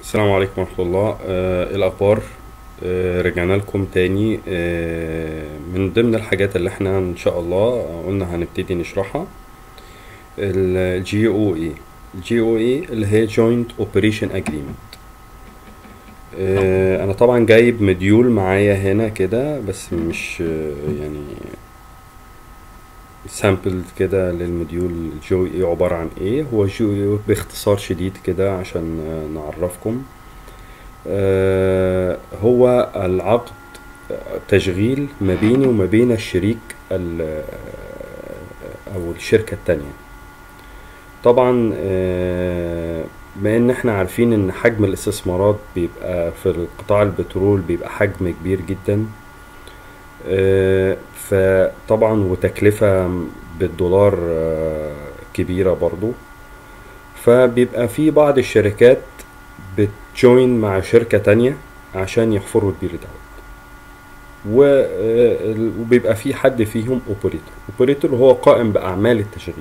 السلام عليكم ورحمة الله آه، إيه الأخبار آه، رجعنا لكم تاني آه، من ضمن الحاجات اللي احنا إن شاء الله قلنا هنبتدي نشرحها الجي او اي الجي او اي اللي هي Joint Operation Agreement آه، أنا طبعا جايب مديول معايا هنا كده بس مش آه، يعني سامبل كده للمديول الجي او اي عبارة عن ايه هو الجي او اي باختصار شديد كده عشان آه، نعرفكم آه، هو العقد تشغيل ما بيني وما بين الشريك ال- او الشركة التانية طبعا آه، بما ان احنا عارفين ان حجم الاستثمارات بيبقى في القطاع البترول بيبقى حجم كبير جدا آه، فطبعا وتكلفة بالدولار آه، كبيرة برضو فبيبقى في بعض الشركات بتجوين مع شركة تانية عشان يحفروا البير دوت و- آه، ال- وبيبقى في حد فيهم اوبريتور اوبريتور هو قائم بأعمال التشغيل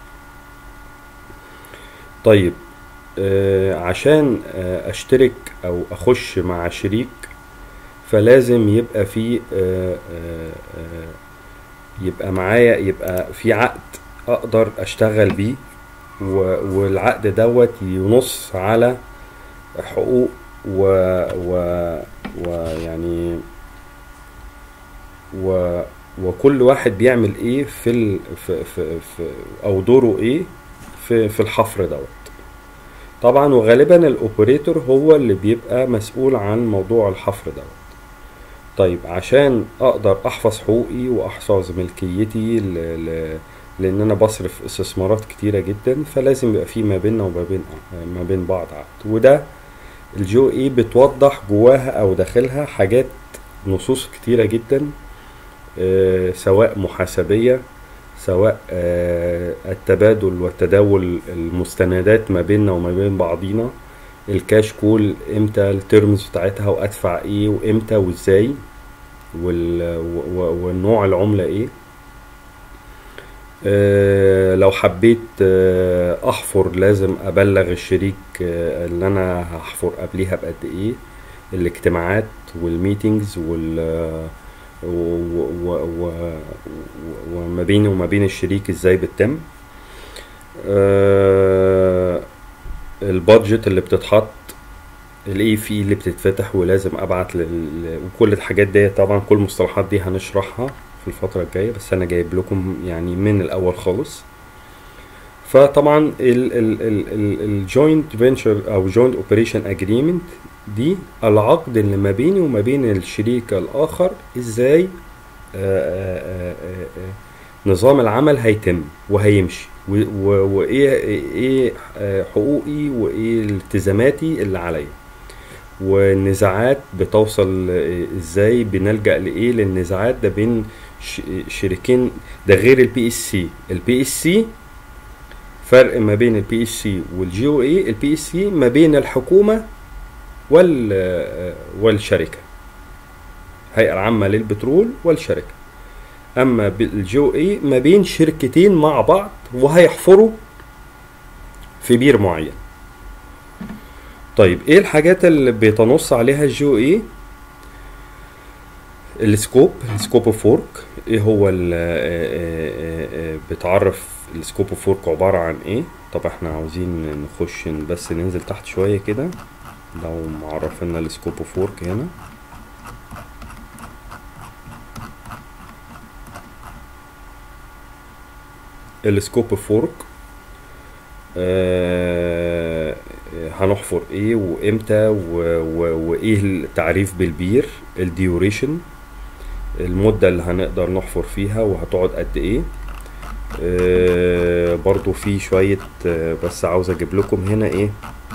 طيب آه، عشان آه، اشترك او اخش مع شريك فلازم يبقى في آه، آه، آه، يبقى معايا يبقى في عقد اقدر اشتغل بيه و- والعقد دوت ينص على حقوق و, و, ويعني و وكل واحد بيعمل ايه في, ال في, في, في او دوره ايه في, في الحفر دوت طبعا وغالبا الاوبريتور هو اللي بيبقى مسؤول عن موضوع الحفر دوت طيب عشان اقدر احفظ حقوقي واحفظ ملكيتي ل... ل... لان انا بصرف استثمارات كتيرة جدا فلازم يبقى في ما بيننا وما بين ما بين بعض عقد وده الجو اي بتوضح جواها او داخلها حاجات نصوص كتيرة جدا آه، سواء محاسبية سواء آه، التبادل والتداول المستندات ما بيننا وما بين بعضينا الكاش كول امتى الترمز بتاعتها وادفع ايه وامتى وازاي وال... و- و- والنوع العملة ايه آه، لو حبيت آه، احفر لازم ابلغ الشريك آه، اللي انا هحفر قبليها بقد ايه الاجتماعات والميتينجز وال و- و- و- و- وما بيني وما بين الشريك ازاي بتتم آه، البادجت اللي بتتحط الاي في اللي بتتفتح ولازم ابعت لل... وكل الحاجات دي طبعا كل المصطلحات دي هنشرحها في الفترة الجاية بس انا جايب لكم يعني من الاول خالص فطبعا الجوينت فينشر او جوينت اوبريشن اجريمنت دي العقد اللي ما بيني وما بين الشريك الاخر ازاي آه، آه، آه، آه، نظام العمل هيتم وهيمشي و- و- وايه ايه آه، حقوقي وايه التزاماتي اللي عليا والنزاعات بتوصل آه، ازاي بنلجأ لايه للنزاعات ده بين ش- شريكين ده غير البي اس سي البي اس سي فرق ما بين البي اس سي والجي او اي البي اس سي ما بين الحكومة وال آه، والشركة الهيئة العامة للبترول والشركة اما بالجي او اي ما بين شركتين مع بعض وهيحفروا في بير معين طيب ايه الحاجات اللي بيتنص عليها الجي او اي السكوب السكوب اوف وورك ايه هو ال- آه، آه، آه، بتعرف السكوب اوف وورك عبارة عن ايه طب احنا عاوزين نخش بس ننزل تحت شوية كده لو معرفنا السكوب اوف وورك هنا السكوب اوف وورك آه، هنحفر ايه وامتى و- و- وايه التعريف بالبير الديوريشن المدة اللي هنقدر نحفر فيها وهتقعد قد ايه آه، برضو في شوية آه، بس عاوز اجيب لكم هنا ايه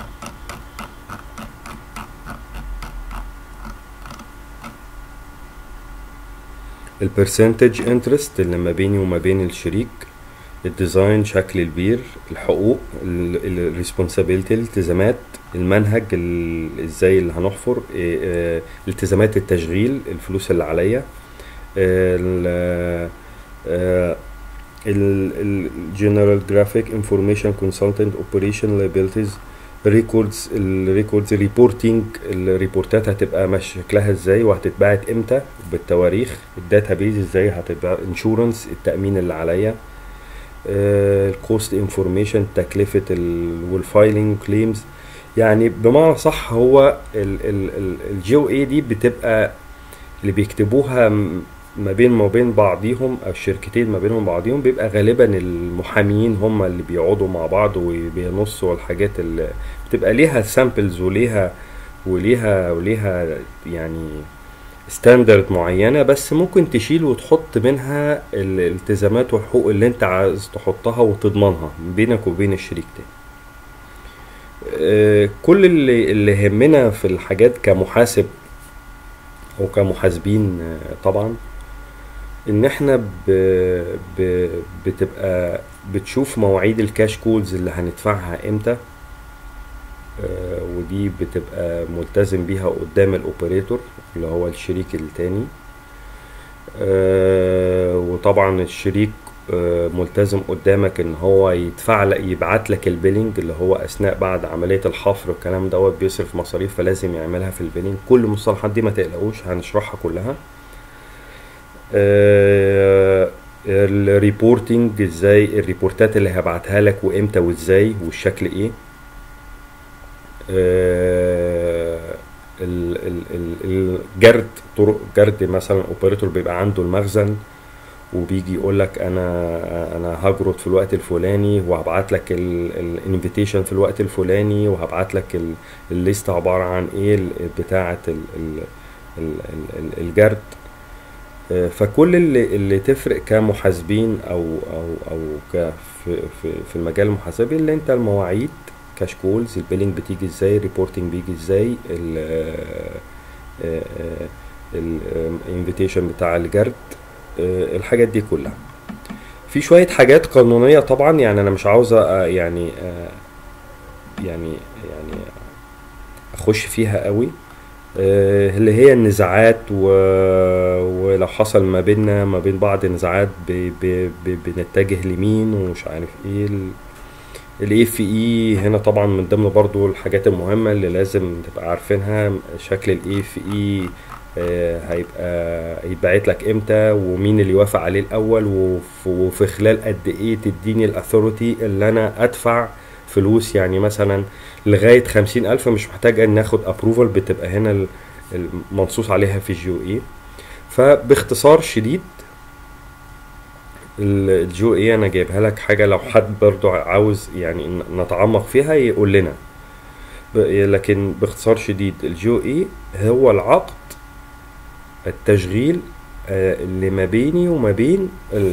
البرسنتج انترست اللي ما بيني وما بين الشريك الديزاين شكل البير الحقوق الريسبونسابيلتي الالتزامات المنهج ال- ازاي اللي هنحفر إيه، آه، التزامات التشغيل الفلوس اللي عليا الجنرال جرافيك انفورميشن كونسلتنت اوبريشن liabilities ريكوردز الريكوردز ريبورتنج الريبورتات هتبقى مش شكلها ازاي وهتتبعت امتى بالتواريخ الداتابيز ازاي هتتباع انشورنس التامين اللي عليا الكوست انفورميشن تكلفه والفايلنج كليمز يعني بمعنى صح هو الجي او اي دي بتبقى اللي بيكتبوها ما بين ما بين بعضيهم او الشركتين ما بينهم بعضيهم بيبقى غالبا المحاميين هم اللي بيقعدوا مع بعض وبينصوا الحاجات اللي بتبقى ليها سامبلز وليها وليها وليها يعني ستاندرد معينه بس ممكن تشيل وتحط منها الالتزامات والحقوق اللي انت عايز تحطها وتضمنها بينك وبين الشريك تاني كل اللي اللي يهمنا في الحاجات كمحاسب او كمحاسبين طبعا ان احنا ب... ب... بتبقى بتشوف مواعيد الكاش كولز اللي هندفعها امتى آه ودي بتبقى ملتزم بيها قدام الاوبريتور اللي هو الشريك التاني آه وطبعا الشريك آه ملتزم قدامك ان هو يدفع لك يبعت لك البيلينج اللي هو اثناء بعد عمليه الحفر والكلام دوت بيصرف مصاريف فلازم يعملها في البيلينج كل المصطلحات دي ما تقلقوش هنشرحها كلها آه الريبورتنج ازاي الريبورتات اللي هبعتها لك وامتى وازاي والشكل ايه آه الجرد طرق جرد مثلا اوبريتور بيبقى عنده المخزن وبيجي يقول لك انا انا هجرد في الوقت الفلاني وهبعت لك الانفيتيشن في الوقت الفلاني وهبعت لك الليست عباره عن ايه بتاعه الجرد فكل اللي اللي تفرق كمحاسبين او او او ك في في, في المجال المحاسبي اللي انت المواعيد كاش كولز البيلينج بتيجي ازاي الريبورتنج بيجي ازاي الانفيتيشن بتاع الجرد الحاجات دي كلها في شويه حاجات قانونيه طبعا يعني انا مش عاوز يعني يعني يعني اخش فيها قوي اللي هي النزاعات و... ولو حصل ما بيننا ما بين بعض نزاعات ب... ب... ب... بنتجه لمين ومش عارف ايه الاي اف اي هنا طبعا من ضمن برضو الحاجات المهمه اللي لازم تبقى عارفينها شكل الاي اف اي هيبقى يتبعت لك امتى ومين اللي يوافق عليه الاول وف... وفي خلال قد ايه تديني الاثوريتي اللي انا ادفع فلوس يعني مثلا لغاية خمسين ألف مش محتاج أن ناخد أبروفال بتبقى هنا المنصوص عليها في الجي او اي فباختصار شديد الجي اي أنا جايبها لك حاجة لو حد برضو عاوز يعني نتعمق فيها يقول لنا لكن باختصار شديد الجي او اي هو العقد التشغيل اللي ما بيني وما بين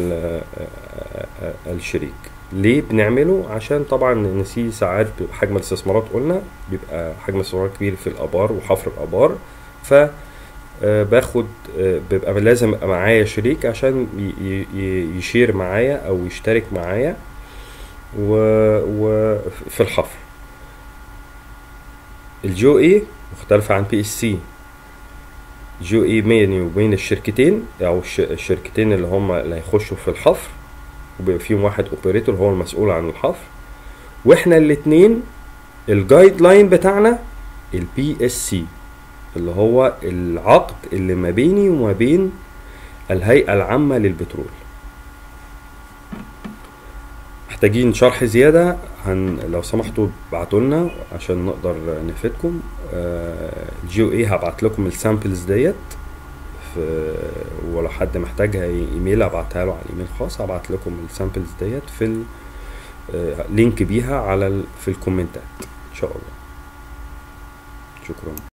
الشريك ليه بنعمله عشان طبعا نسي ساعات حجم الاستثمارات قلنا بيبقى حجم الاستثمارات كبير في الابار وحفر الابار ف باخد بيبقى لازم يبقى معايا شريك عشان يشير معايا او يشترك معايا وفي الحفر الجو اي مختلفة عن بي اس سي جو اي بيني وبين الشركتين او الشركتين اللي هم اللي هيخشوا في الحفر وبيبقى فيهم واحد اوبريتور هو المسؤول عن الحفر واحنا الاتنين الجايد لاين بتاعنا البي اس سي اللي هو العقد اللي ما بيني وما بين الهيئة العامة للبترول محتاجين شرح زيادة هن لو سمحتوا ابعتوا لنا عشان نقدر نفيدكم الجي او اي هبعت لكم السامبلز ديت في ولو حد محتاجها ايميل ابعتها له على الايميل خاص هبعت لكم السامبلز ديت في لينك بيها على في الكومنتات ان شاء الله شكرا